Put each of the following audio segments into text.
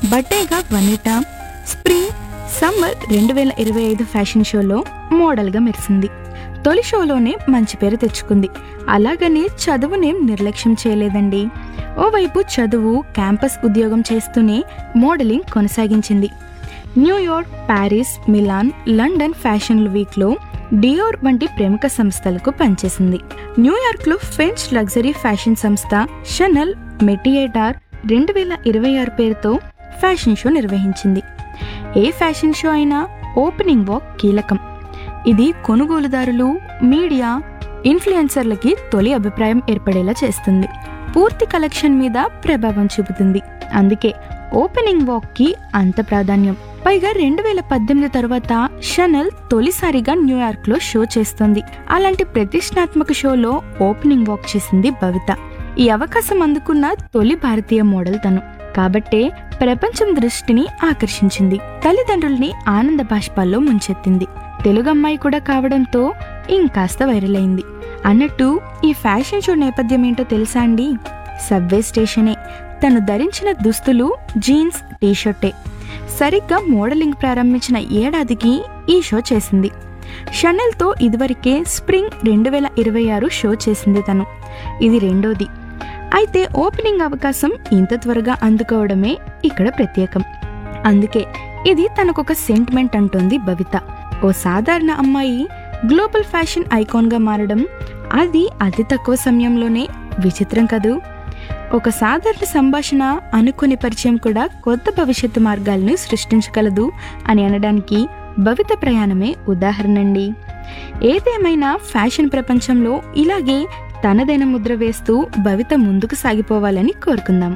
బట్టేగా వనిత spring summer రెండు వేల ఇరవై ఐదు ఫ్యాషన్ షోలో మోడల్గా మెరిసింది తొలి షోలోనే మంచి పేరు తెచ్చుకుంది అలాగని చదువునేం నిర్లక్ష్యం చేయలేదండి ఓవైపు చదువు క్యాంపస్ ఉద్యోగం చేస్తూనే మోడలింగ్ కొనసాగించింది New York Paris Milan London fashion వీక్లో డియోర్ వంటి ప్రముఖ సంస్థలకు పనిచేసింది న్యూయార్క్లో ఫ్రెంచ్ లగ్జరీ ఫ్యాషన్ సంస్థ షనల్ మెటియేటార్ రెండు వేల ఇరవై ఆరు పేరుతో ఫ్యాషన్ షో నిర్వహించింది ఏ ఫ్యాషన్ షో అయినా ఓపెనింగ్ వాక్ కీలకం ఇది కొనుగోలుదారులు మీడియా ఇన్ఫ్లుయెన్సర్లకి తొలి అభిప్రాయం ఏర్పడేలా చేస్తుంది పూర్తి కలెక్షన్ మీద ప్రభావం చూపుతుంది అందుకే ఓపెనింగ్ వాక్ కి అంత ప్రాధాన్యం పైగా రెండు వేల పద్దెనిమిది తర్వాత షనల్ తొలిసారిగా న్యూయార్క్ లో షో చేస్తుంది అలాంటి ప్రతిష్టాత్మక షోలో ఓపెనింగ్ వాక్ చేసింది భవిత ఈ అవకాశం అందుకున్న తొలి భారతీయ మోడల్ తను కాబట్టే ప్రపంచం దృష్టిని ఆకర్షించింది తల్లిదండ్రుల్ని ఆనంద బాష్పాల్లో ముంచెత్తింది తెలుగు అమ్మాయి కూడా కావడంతో ఇంకాస్త వైరల్ అయింది అన్నట్టు ఈ ఫ్యాషన్ షో నేపథ్యం ఏంటో తెలుసా అండి సబ్వే స్టేషనే తను ధరించిన దుస్తులు జీన్స్ టీషర్టే సరిగ్గా మోడలింగ్ ప్రారంభించిన ఏడాదికి ఈ షో చేసింది షనల్తో ఇదివరకే స్ప్రింగ్ రెండు వేల ఇరవై ఆరు షో చేసింది తను ఇది రెండోది అయితే ఓపెనింగ్ అవకాశం ఇంత త్వరగా అందుకోవడమే ఇక్కడ ప్రత్యేకం అందుకే ఇది తనకొక సెంటిమెంట్ అంటోంది భవిత ఓ సాధారణ అమ్మాయి గ్లోబల్ ఫ్యాషన్ ఐకాన్గా మారడం అది అతి తక్కువ సమయంలోనే విచిత్రం కదూ ఒక సాధారణ సంభాషణ అనుకుని పరిచయం కూడా కొత్త భవిష్యత్తు మార్గాలను సృష్టించగలదు అని అనడానికి భవిత ప్రయాణమే ఉదాహరణండి ఏదేమైనా ఫ్యాషన్ ప్రపంచంలో ఇలాగే తనదైన ముద్ర వేస్తూ భవిత ముందుకు సాగిపోవాలని కోరుకుందాం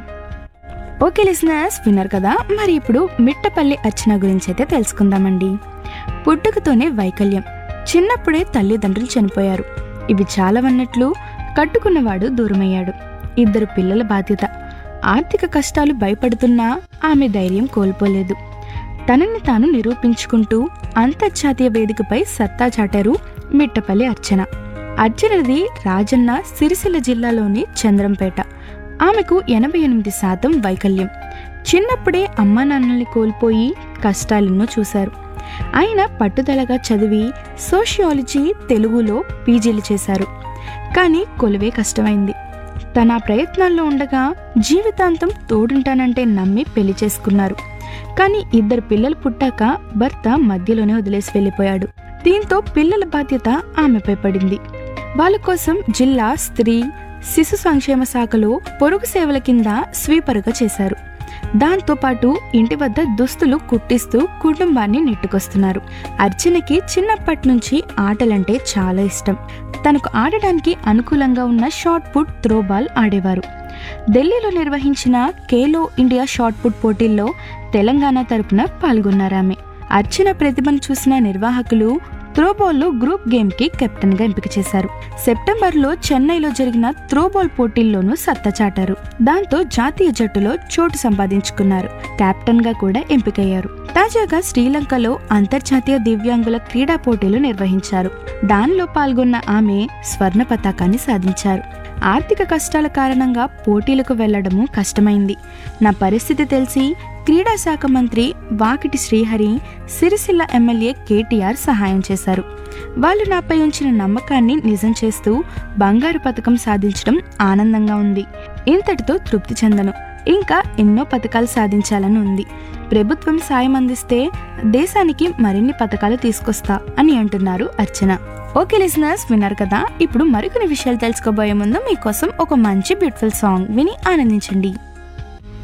ఓకే లిసనర్స్ విన్నారు కదా మరి ఇప్పుడు మిట్టపల్లి అర్చన గురించి అయితే తెలుసుకుందామండి పుట్టుకతోనే వైకల్యం చిన్నప్పుడే తల్లిదండ్రులు చనిపోయారు ఇవి చాలవన్నట్లు కట్టుకున్నవాడు దూరమయ్యాడు ఇద్దరు పిల్లల బాధ్యత ఆర్థిక కష్టాలు భయపడుతున్నా ఆమె ధైర్యం కోల్పోలేదు తనని తాను నిరూపించుకుంటూ అంతర్జాతీయ వేదికపై సత్తా చాటారు మిట్టపల్లి అర్చన అర్చనది రాజన్న సిరిసిల్ల జిల్లాలోని చంద్రంపేట ఆమెకు ఎనభై ఎనిమిది శాతం వైకల్యం చిన్నప్పుడే అమ్మా నాన్నల్ని కోల్పోయి కష్టాలెన్నో చూశారు ఆయన పట్టుదలగా చదివి సోషియాలజీ తెలుగులో పీజీలు చేశారు కానీ కొలువే కష్టమైంది తన ఆ ప్రయత్నాల్లో ఉండగా జీవితాంతం తోడుంటానంటే నమ్మి పెళ్లి చేసుకున్నారు కానీ ఇద్దరు పిల్లలు పుట్టాక భర్త మధ్యలోనే వదిలేసి వెళ్ళిపోయాడు దీంతో పిల్లల బాధ్యత ఆమెపై పడింది వాళ్ళ కోసం జిల్లా స్త్రీ శిశు సంక్షేమ శాఖలో పొరుగు సేవల కింద స్వీపరుగా చేశారు దాంతో పాటు ఇంటి వద్ద దుస్తులు కుట్టిస్తూ కుటుంబాన్ని నెట్టుకొస్తున్నారు అర్చనకి చిన్నప్పటి నుంచి ఆటలంటే చాలా ఇష్టం తనకు ఆడడానికి అనుకూలంగా ఉన్న షార్ట్ పుట్ త్రోబాల్ ఆడేవారు ఢిల్లీలో నిర్వహించిన ఖేలో ఇండియా షార్ట్ పుట్ పోటీల్లో తెలంగాణ తరపున పాల్గొన్నారామె అర్చన ప్రతిభను చూసిన నిర్వాహకులు త్రోబాల్లో గ్రూప్ గేమ్ కి కెప్టెన్ గా ఎంపిక చేశారు సెప్టెంబర్ లో చెన్నైలో జరిగిన త్రోబాల్ పోటీల్లోనూ సత్తా చాటారు దాంతో జాతీయ జట్టులో చోటు సంపాదించుకున్నారు కెప్టెన్ గా కూడా ఎంపికయ్యారు తాజాగా శ్రీలంకలో అంతర్జాతీయ దివ్యాంగుల క్రీడా పోటీలు నిర్వహించారు దానిలో పాల్గొన్న ఆమె స్వర్ణ పతాకాన్ని సాధించారు ఆర్థిక కష్టాల కారణంగా పోటీలకు వెళ్లడము కష్టమైంది నా పరిస్థితి తెలిసి క్రీడా శాఖ మంత్రి వాకిటి శ్రీహరి సిరిసిల్ల ఎమ్మెల్యే కేటీఆర్ సహాయం చేశారు వాళ్ళు నాపై ఉంచిన నమ్మకాన్ని నిజం చేస్తూ బంగారు పథకం సాధించడం ఆనందంగా ఉంది ఇంతటితో తృప్తి చెందను ఇంకా ఎన్నో పథకాలు సాధించాలని ఉంది ప్రభుత్వం సాయం అందిస్తే దేశానికి మరిన్ని పథకాలు తీసుకొస్తా అని అంటున్నారు అర్చన ఓకే లిసనర్స్ విన్నారు కదా ఇప్పుడు మరికొన్ని విషయాలు తెలుసుకోబోయే ముందు మీకోసం ఒక మంచి బ్యూటిఫుల్ సాంగ్ విని ఆనందించండి